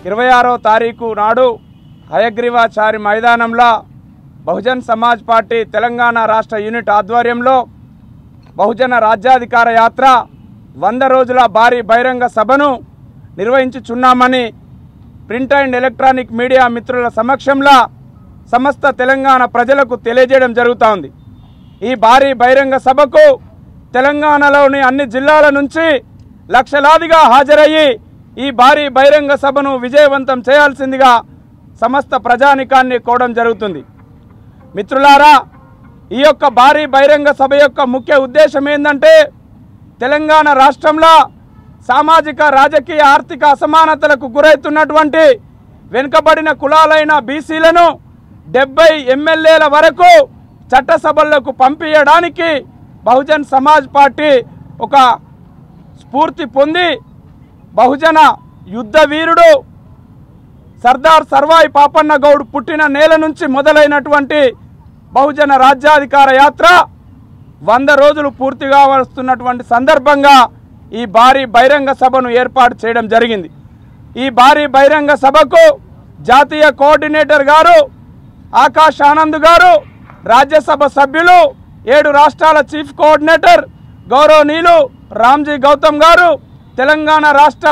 ఇరవై ఆరో తారీఖు నాడు హయగ్రీవాచారి మైదానంలో బహుజన్ సమాజ్ పార్టీ తెలంగాణ రాష్ట్ర యూనిట్ ఆధ్వర్యంలో బహుజన రాజ్యాధికార యాత్ర వంద రోజుల భారీ బహిరంగ సభను నిర్వహించుచున్నామని ప్రింట్ అండ్ ఎలక్ట్రానిక్ మీడియా మిత్రుల సమక్షంలో సమస్త తెలంగాణ ప్రజలకు తెలియజేయడం జరుగుతూ ఉంది ఈ భారీ బహిరంగ సభకు తెలంగాణలోని అన్ని జిల్లాల నుంచి లక్షలాదిగా హాజరయ్యి ఈ భారీ బహిరంగ సభను విజయవంతం చేయాల్సిందిగా సమస్త ప్రజానికాన్ని కోవడం జరుగుతుంది మిత్రులారా ఈ యొక్క భారీ బహిరంగ సభ యొక్క ముఖ్య ఉద్దేశం ఏంటంటే తెలంగాణ రాష్ట్రంలో సామాజిక రాజకీయ ఆర్థిక అసమానతలకు గురవుతున్నటువంటి వెనుకబడిన కులాలైన బీసీలను డెబ్బై ఎమ్మెల్యేల వరకు చట్టసభలకు పంపించడానికి బహుజన్ సమాజ్ పార్టీ ఒక స్ఫూర్తి పొంది బహుజన యుద్ధ వీరుడు సర్దార్ సర్వాయి పాపన్న గౌడ్ పుట్టిన నేల నుంచి మొదలైనటువంటి బహుజన రాజ్యాధికార యాత్ర వంద రోజులు పూర్తిగా వస్తున్నటువంటి సందర్భంగా ఈ భారీ బహిరంగ సభను ఏర్పాటు చేయడం జరిగింది ఈ భారీ బహిరంగ సభకు జాతీయ కోఆర్డినేటర్ గారు ఆకాష్ ఆనంద్ గారు రాజ్యసభ సభ్యులు ఏడు రాష్ట్రాల చీఫ్ కోఆర్డినేటర్ గౌరవనీయులు రామ్జీ గౌతమ్ గారు తెలంగాణ రాష్ట్ర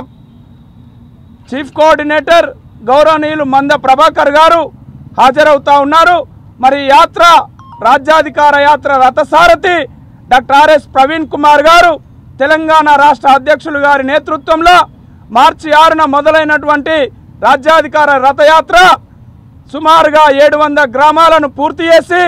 చీఫ్ కోఆర్డినేటర్ గౌరవనీయులు మంద ప్రభాకర్ గారు హాజరవుతా ఉన్నారు మరి ఈ యాత్ర రాజ్యాధికార యాత్ర రథసారథి డాక్టర్ ఆర్ఎస్ ప్రవీణ్ కుమార్ గారు తెలంగాణ రాష్ట్ర అధ్యక్షులు గారి నేతృత్వంలో మార్చి ఆరున మొదలైనటువంటి రాజ్యాధికార రథయాత్ర సుమారుగా ఏడు వందల గ్రామాలను పూర్తి చేసి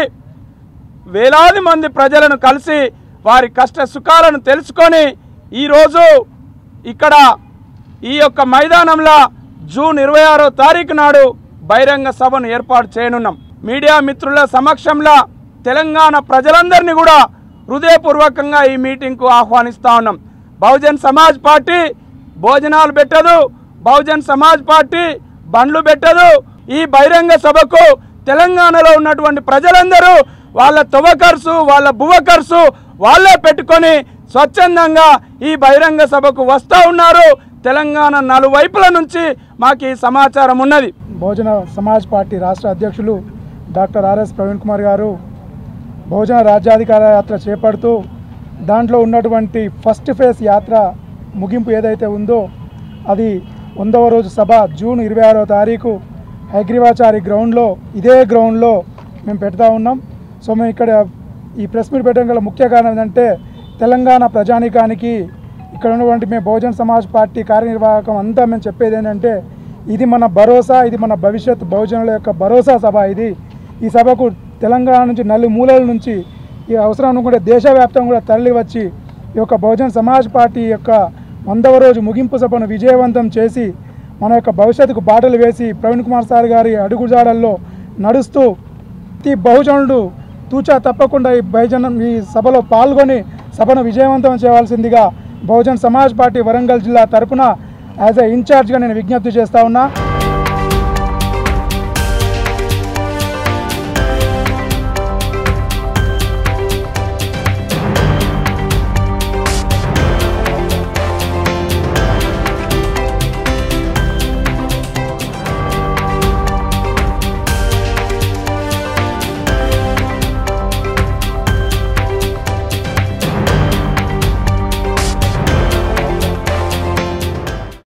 వేలాది మంది ప్రజలను కలిసి వారి కష్ట సుఖాలను తెలుసుకొని ఈరోజు ఇక్కడ ఈ యొక్క మైదానంలో జూన్ ఇరవై ఆరో తారీఖు నాడు బహిరంగ సభను ఏర్పాటు చేయనున్నాం మీడియా మిత్రుల సమక్షంలో తెలంగాణ ప్రజలందరినీ కూడా హృదయపూర్వకంగా ఈ మీటింగ్కు ఆహ్వానిస్తా ఉన్నాం బహుజన్ సమాజ్ పార్టీ భోజనాలు పెట్టదు బహుజన్ సమాజ్ పార్టీ బండ్లు పెట్టదు ఈ బహిరంగ సభకు తెలంగాణలో ఉన్నటువంటి ప్రజలందరూ వాళ్ళ తువ ఖర్చు వాళ్ళ బువ ఖర్చు వాళ్ళే పెట్టుకొని స్వచ్ఛందంగా ఈ బహిరంగ సభకు వస్తూ ఉన్నారు తెలంగాణ నలువైపుల నుంచి మాకు ఈ సమాచారం ఉన్నది బహుజన సమాజ్ పార్టీ రాష్ట్ర అధ్యక్షులు డాక్టర్ ఆర్ఎస్ ప్రవీణ్ కుమార్ గారు బహుజన రాజ్యాధికార యాత్ర చేపడుతూ దాంట్లో ఉన్నటువంటి ఫస్ట్ ఫేజ్ యాత్ర ముగింపు ఏదైతే ఉందో అది వందవ రోజు సభ జూన్ ఇరవై ఆరో తారీఖు హైగ్రీవాచారి గ్రౌండ్లో ఇదే గ్రౌండ్లో మేము పెడతా ఉన్నాం సో మేము ఇక్కడ ఈ ప్రెస్ మీట్ పెట్టడం గల ముఖ్య కారణం ఏంటంటే తెలంగాణ ప్రజానికానికి ఇక్కడ ఉన్నటువంటి మేము బహుజన్ సమాజ్ పార్టీ కార్యనిర్వాహకం అంతా మేము చెప్పేది ఏంటంటే ఇది మన భరోసా ఇది మన భవిష్యత్ బహుజనుల యొక్క భరోసా సభ ఇది ఈ సభకు తెలంగాణ నుంచి నలు మూలల నుంచి ఈ అవసరం అనుకుంటే దేశవ్యాప్తంగా కూడా తరలి వచ్చి ఈ యొక్క బహుజన్ సమాజ్ పార్టీ యొక్క వందవ రోజు ముగింపు సభను విజయవంతం చేసి మన యొక్క భవిష్యత్తుకు బాటలు వేసి ప్రవీణ్ కుమార్ సార్ గారి అడుగుజాడల్లో నడుస్తూ ప్రతి బహుజనుడు తూచా తప్పకుండా ఈ బహుజనం ఈ సభలో పాల్గొని సభను విజయవంతం చేయవలసిందిగా బహుజన్ సమాజ్ పార్టీ వరంగల్ జిల్లా తరపున యాజ్ ఎ ఇన్ఛార్జ్గా నేను విజ్ఞప్తి చేస్తా ఉన్నా